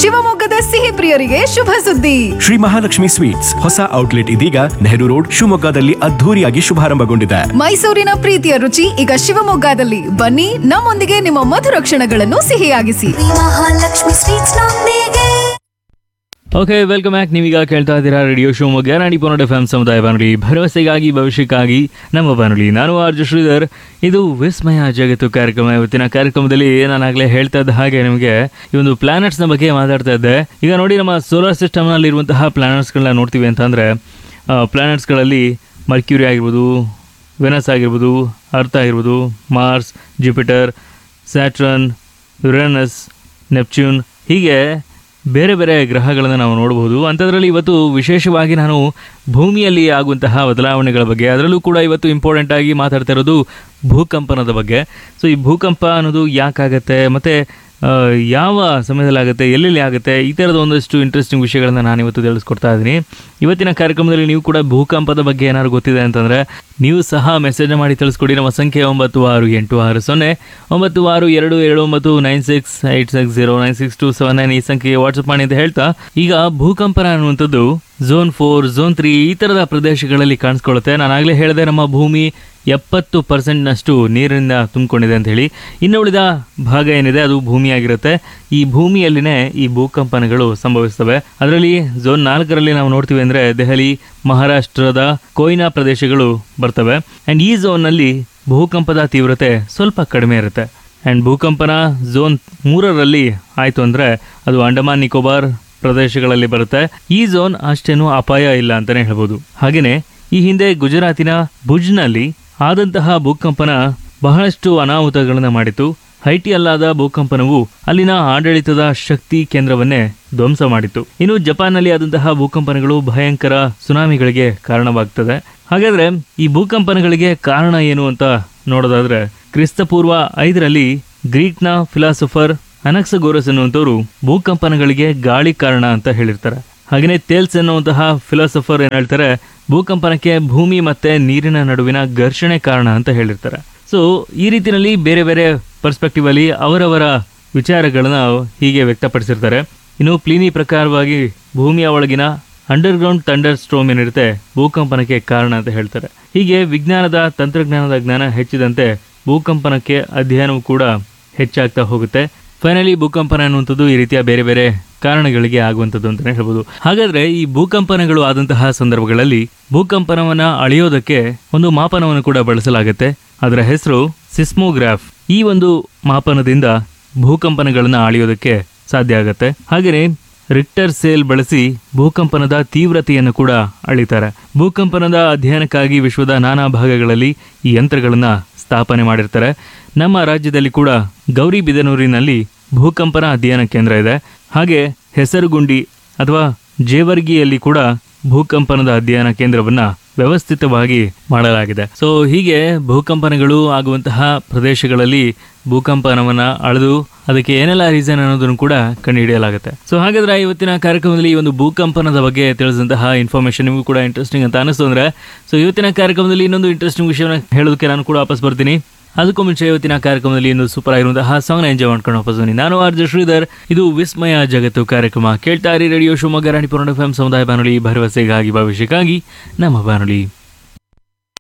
ಶಿವಮೊಗ್ಗದ ಸಿಹಿ ಪ್ರಿಯರಿಗೆ ಶುಭ ಸುದ್ದಿ ಶ್ರೀ ಮಹಾಲಕ್ಷ್ಮಿ ಸ್ವೀಟ್ಸ್ ಹೊಸ ಔಟ್ಲೆಟ್ ಇದೀಗ ನೆಹರು ರೋಡ್ ಶಿವಮೊಗ್ಗದಲ್ಲಿ ಅದ್ಧೂರಿಯಾಗಿ ಶುಭಾರಂಭಗೊಂಡಿದೆ ಮೈಸೂರಿನ ಪ್ರೀತಿಯ ರುಚಿ ಈಗ ಶಿವಮೊಗ್ಗದಲ್ಲಿ ಬನ್ನಿ ನಮ್ಮೊಂದಿಗೆ ನಿಮ್ಮ ಮಧುರ ಕ್ಷಣಗಳನ್ನು ಸಿಹಿಯಾಗಿಸಿ ಮಹಾಲಕ್ಷ್ಮಿ ಸ್ವೀಟ್ಸ್ ನೊಂದಿಗೆ ಓಕೆ ವೆಲ್ಕಮ್ ಬ್ಯಾಕ್ ನೀವೀಗ ಕೇಳ್ತಾ ಇದ್ದೀರಾ ರೇಡಿಯೋ ಶಿವಮೊಗ್ಗ ನಾಡಿ ಪೊನ್ನಡ ಎಫ್ ಎಂ ಸಮುದಾಯ ಬಾನುಲಿ ಭರವಸೆಗಾಗಿ ಭವಿಷ್ಯಕ್ಕಾಗಿ ನಮ್ಮ ಬಾನುಲಿ ನಾನು ಆರ್ಜು ಶ್ರೀಧರ್ ಇದು ವಿಸ್ಮಯ ಜಗತ್ತು ಕಾರ್ಯಕ್ರಮ ಇವತ್ತಿನ ಕಾರ್ಯಕ್ರಮದಲ್ಲಿ ನಾನಾಗಲೇ ಹೇಳ್ತಾ ಇದ್ದ ಹಾಗೆ ನಿಮಗೆ ಈ ಒಂದು ಪ್ಲಾನೆಟ್ಸ್ನ ಬಗ್ಗೆ ಮಾತಾಡ್ತಾ ಇದ್ದೆ ಈಗ ನೋಡಿ ನಮ್ಮ ಸೋಲಾರ್ ಸಿಸ್ಟಮ್ನಲ್ಲಿರುವಂತಹ ಪ್ಲಾನೆಟ್ಸ್ಗಳನ್ನ ನೋಡ್ತೀವಿ ಅಂತಂದರೆ ಪ್ಲಾನೆಟ್ಸ್ಗಳಲ್ಲಿ ಮರ್ಕ್ಯೂರಿ ಆಗಿರ್ಬೋದು ವೆನಸ್ ಆಗಿರ್ಬೋದು ಅರ್ತ್ ಆಗಿರ್ಬೋದು Mars Jupiter Saturn Uranus Neptune ಹೀಗೆ ಬೇರೆ ಬೇರೆ ಗ್ರಹಗಳನ್ನು ನಾವು ನೋಡಬಹುದು ಅಂಥದ್ರಲ್ಲಿ ಇವತ್ತು ವಿಶೇಷವಾಗಿ ನಾನು ಭೂಮಿಯಲ್ಲಿ ಆಗುವಂತಹ ಬದಲಾವಣೆಗಳ ಬಗ್ಗೆ ಅದರಲ್ಲೂ ಕೂಡ ಇವತ್ತು ಇಂಪಾರ್ಟೆಂಟ್ ಆಗಿ ಮಾತಾಡ್ತಾ ಇರೋದು ಭೂಕಂಪನದ ಬಗ್ಗೆ ಸೊ ಈ ಭೂಕಂಪ ಅನ್ನೋದು ಯಾಕಾಗತ್ತೆ ಮತ್ತು ಯಾವ ಸಮಯದಲ್ಲಿ ಆಗುತ್ತೆ ಎಲ್ಲೆಲ್ಲಿ ಆಗುತ್ತೆ ಈ ಥರದ ಒಂದಷ್ಟು ಇಂಟ್ರೆಸ್ಟಿಂಗ್ ವಿಷಯಗಳನ್ನ ನಾನು ಇವತ್ತು ತಿಳಿಸ್ಕೊಡ್ತಾ ಇದ್ದೀನಿ ಇವತ್ತಿನ ಕಾರ್ಯಕ್ರಮದಲ್ಲಿ ನೀವು ಕೂಡ ಭೂಕಂಪದ ಬಗ್ಗೆ ಏನಾದ್ರು ಗೊತ್ತಿದೆ ಅಂತಂದರೆ ನೀವು ಸಹ ಮೆಸೇಜ್ ಮಾಡಿ ತಿಳಿಸ್ಕೊಡಿ ನಮ್ಮ ಸಂಖ್ಯೆ ಒಂಬತ್ತು ಆರು ಎಂಟು ಆರು ಸೊನ್ನೆ ಒಂಬತ್ತು ಆರು ಎರಡು ಏಳು ಒಂಬತ್ತು nine six eight six zero nine six two seven nine ಈ ಸಂಖ್ಯೆಗೆ ವಾಟ್ಸಪ್ ಮಾಡಿ ಅಂತ ಹೇಳ್ತಾ ಈಗ ಭೂಕಂಪನ ಅನ್ನುವಂಥದ್ದು ಝೋನ್ ಫೋರ್ ಝೋನ್ ತ್ರೀ ಈ ಥರದ ಪ್ರದೇಶಗಳಲ್ಲಿ ಕಾಣಿಸ್ಕೊಳ್ಳುತ್ತೆ ನಾನು ಆಗಲೇ ಹೇಳಿದೆ ನಮ್ಮ ಭೂಮಿ ಎಪ್ಪತ್ತು ಪರ್ಸೆಂಟ್ನಷ್ಟು ನೀರಿನಿಂದ ತುಂಬಿಕೊಂಡಿದೆ ಅಂತ ಹೇಳಿ ಇನ್ನು ಉಳಿದ ಭಾಗ ಏನಿದೆ ಅದು ಭೂಮಿಯಾಗಿರುತ್ತೆ ಈ ಭೂಮಿಯಲ್ಲಿನೇ ಈ ಭೂಕಂಪನಗಳು ಸಂಭವಿಸ್ತವೆ ಅದರಲ್ಲಿ ಝೋನ್ ನಾಲ್ಕರಲ್ಲಿ ನಾವು ನೋಡ್ತೀವಿ ಅಂದರೆ ದೆಹಲಿ ಮಹಾರಾಷ್ಟ್ರದ ಕೊಯ್ನಾ ಪ್ರದೇಶಗಳು ಬರ್ತವೆ ಆ್ಯಂಡ್ ಈ ಝೋನ್ನಲ್ಲಿ ಭೂಕಂಪದ ತೀವ್ರತೆ ಸ್ವಲ್ಪ ಕಡಿಮೆ ಇರುತ್ತೆ ಆ್ಯಂಡ್ ಭೂಕಂಪನ ಝೋನ್ ಮೂರರಲ್ಲಿ ಆಯಿತು ಅಂದರೆ ಅದು ಅಂಡಮಾನ್ ನಿಕೋಬಾರ್ ಪ್ರದೇಶಗಳಲ್ಲಿ ಬರುತ್ತೆ ಈ ಝೋನ್ ಅಷ್ಟೇನು ಅಪಾಯ ಇಲ್ಲ ಅಂತಾನೆ ಹೇಳ್ಬೋದು ಹಾಗೆಯೇ ಈ ಹಿಂದೆ ಗುಜರಾತಿನ ಭುಜ್ನಲ್ಲಿ ಆದಂತಹ ಭೂಕಂಪನ ಬಹಳಷ್ಟು ಅನಾಹುತಗಳನ್ನು ಮಾಡಿತು ಹೈಟಿ ಅಲ್ಲಾದ ಭೂಕಂಪನವು ಅಲ್ಲಿನ ಆಡಳಿತದ ಶಕ್ತಿ ಕೇಂದ್ರವನ್ನೇ ಧ್ವಂಸ ಮಾಡಿತು ಇನ್ನು ಜಪಾನ್ನಲ್ಲಿ ಆದಂತಹ ಭೂಕಂಪನಗಳು ಭಯಂಕರ ಸುನಾಮಿಗಳಿಗೆ ಕಾರಣವಾಗ್ತದೆ ಹಾಗಾದ್ರೆ ಈ ಭೂಕಂಪನಗಳಿಗೆ ಕಾರಣ ಏನು ಅಂತ ನೋಡೋದಾದ್ರೆ ಕ್ರಿಸ್ತಪೂರ್ವ ಐದರಲ್ಲಿ ಗ್ರೀಕ್ನ ಫಿಲಾಸಫರ್ ಅನಕ್ಸಗೋರಸ್ ಅನ್ನುವಂಥವ್ರು ಭೂಕಂಪನಗಳಿಗೆ ಗಾಳಿ ಕಾರಣ ಅಂತ ಹೇಳಿರ್ತಾರೆ ಹಾಗೆಯೇ ತೇಲ್ಸ್ ಎನ್ನುವಂತಹ ಫಿಲಾಸಫರ್ ಏನು ಹೇಳ್ತಾರೆ ಭೂಕಂಪನಕ್ಕೆ ಭೂಮಿ ಮತ್ತೆ ನೀರಿನ ನಡುವಿನ ಘರ್ಷಣೆ ಕಾರಣ ಅಂತ ಹೇಳಿರ್ತಾರೆ ಸೊ ಈ ರೀತಿಯಲ್ಲಿ ಬೇರೆ ಬೇರೆ ಪರ್ಸ್ಪೆಕ್ಟಿವ್ ಅಲ್ಲಿ ಅವರವರ ವಿಚಾರಗಳನ್ನ ಹೀಗೆ ವ್ಯಕ್ತಪಡಿಸಿರ್ತಾರೆ ಇನ್ನು ಪ್ಲೀನಿ ಪ್ರಕಾರವಾಗಿ ಭೂಮಿಯ ಒಳಗಿನ ಅಂಡರ್ಗ್ರೌಂಡ್ ಥಂಡರ್ ಸ್ಟ್ರೋಮ್ ಏನಿರುತ್ತೆ ಭೂಕಂಪನಕ್ಕೆ ಕಾರಣ ಅಂತ ಹೇಳ್ತಾರೆ ಹೀಗೆ ವಿಜ್ಞಾನದ ತಂತ್ರಜ್ಞಾನದ ಜ್ಞಾನ ಹೆಚ್ಚಿದಂತೆ ಭೂಕಂಪನಕ್ಕೆ ಅಧ್ಯಯನವು ಕೂಡ ಹೆಚ್ಚಾಗ್ತಾ ಹೋಗುತ್ತೆ ಫೈನಲಿ ಭೂಕಂಪನ ಅನ್ನುವಂಥದ್ದು ಈ ರೀತಿಯ ಬೇರೆ ಬೇರೆ ಕಾರಣಗಳಿಗೆ ಆಗುವಂಥದ್ದು ಅಂತಲೇ ಹೇಳ್ಬೋದು ಹಾಗಾದ್ರೆ ಈ ಭೂಕಂಪನಗಳು ಆದಂತಹ ಸಂದರ್ಭಗಳಲ್ಲಿ ಭೂಕಂಪನವನ್ನ ಅಳೆಯೋದಕ್ಕೆ ಒಂದು ಮಾಪನವನ್ನು ಕೂಡ ಬಳಸಲಾಗುತ್ತೆ ಅದರ ಹೆಸರು ಸಿಸ್ಮೋಗ್ರಾಫ್ ಈ ಒಂದು ಮಾಪನದಿಂದ ಭೂಕಂಪನಗಳನ್ನ ಅಳೆಯೋದಕ್ಕೆ ಸಾಧ್ಯ ಆಗುತ್ತೆ ಹಾಗೆಯೇ ರಿಕ್ಟರ್ ಸೇಲ್ ಬಳಸಿ ಭೂಕಂಪನದ ತೀವ್ರತೆಯನ್ನು ಕೂಡ ಅಳಿತಾರೆ ಭೂಕಂಪನದ ಅಧ್ಯಯನಕ್ಕಾಗಿ ವಿಶ್ವದ ನಾನಾ ಭಾಗಗಳಲ್ಲಿ ಈ ಯಂತ್ರಗಳನ್ನ ಸ್ಥಾಪನೆ ಮಾಡಿರ್ತಾರೆ ನಮ್ಮ ರಾಜ್ಯದಲ್ಲಿ ಕೂಡ ಗೌರಿಬಿದನೂರಿನಲ್ಲಿ ಭೂಕಂಪನ ಅಧ್ಯಯನ ಕೇಂದ್ರ ಇದೆ ಹಾಗೆ ಹೆಸರುಗುಂಡಿ ಅಥವಾ ಜೇವರ್ಗಿಯಲ್ಲಿ ಕೂಡ ಭೂಕಂಪನದ ಅಧ್ಯಯನ ಕೇಂದ್ರವನ್ನ ವ್ಯವಸ್ಥಿತವಾಗಿ ಮಾಡಲಾಗಿದೆ ಸೊ ಹೀಗೆ ಭೂಕಂಪನಗಳು ಆಗುವಂತಹ ಪ್ರದೇಶಗಳಲ್ಲಿ ಭೂಕಂಪನವನ್ನ ಅಳೆದು ಅದಕ್ಕೆ ಏನೆಲ್ಲ ರೀಸನ್ ಅನ್ನೋದನ್ನು ಕೂಡ ಕಂಡುಹಿಡಿಯಲಾಗುತ್ತೆ ಸೊ ಹಾಗಾದ್ರೆ ಇವತ್ತಿನ ಕಾರ್ಯಕ್ರಮದಲ್ಲಿ ಈ ಒಂದು ಭೂಕಂಪನದ ಬಗ್ಗೆ ತಿಳಿಸಿದಂತಹ ಇನ್ಫಾರ್ಮೇಶನ್ ನಿಮಗೂ ಕೂಡ ಇಂಟ್ರೆಸ್ಟಿಂಗ್ ಅಂತ ಅನಿಸ್ತು ಅಂದ್ರೆ ಸೊ ಇವತ್ತಿನ ಕಾರ್ಯಕ್ರಮದಲ್ಲಿ ಇನ್ನೊಂದು ಇಂಟ್ರೆಸ್ಟಿಂಗ್ ವಿಷಯನ ಹೇಳೋದಕ್ಕೆ ನಾನು ಕೂಡ ವಾಪಸ್ ಬರ್ತೀನಿ ಅದಕ್ಕೂ ಮುಂಚೆ ಇವತ್ತಿನ ಕಾರ್ಯಕ್ರಮದಲ್ಲಿ ಒಂದು ಸೂಪರ್ ಆಗಿರುವಂತಹ ಸಾಂಗ್ನ ಎಂಜಾಯ್ ಮಾಡ್ಕೊಂಡು ವಾಪಸ್ ಬನ್ನಿ ನಾನು ಆರ್ಜ ಶ್ರೀಧರ್ ಇದು ವಿಸ್ಮಯ ಜಗತ್ತು ಕಾರ್ಯಕ್ರಮ ಕೇಳ್ತಾ ಇರಿ ರೇಡಿಯೋ ಶಿವಮೊಗ್ಗ ರಾಣಿ ಪುರಾಣ ಎಫ್ ಸಮುದಾಯ ಬಾನುಲಿ ಭರವಸೆಗಾಗಿ ಭವಿಷ್ಯಕ್ಕಾಗಿ ನಮ್ಮ ಬಾನುಲಿ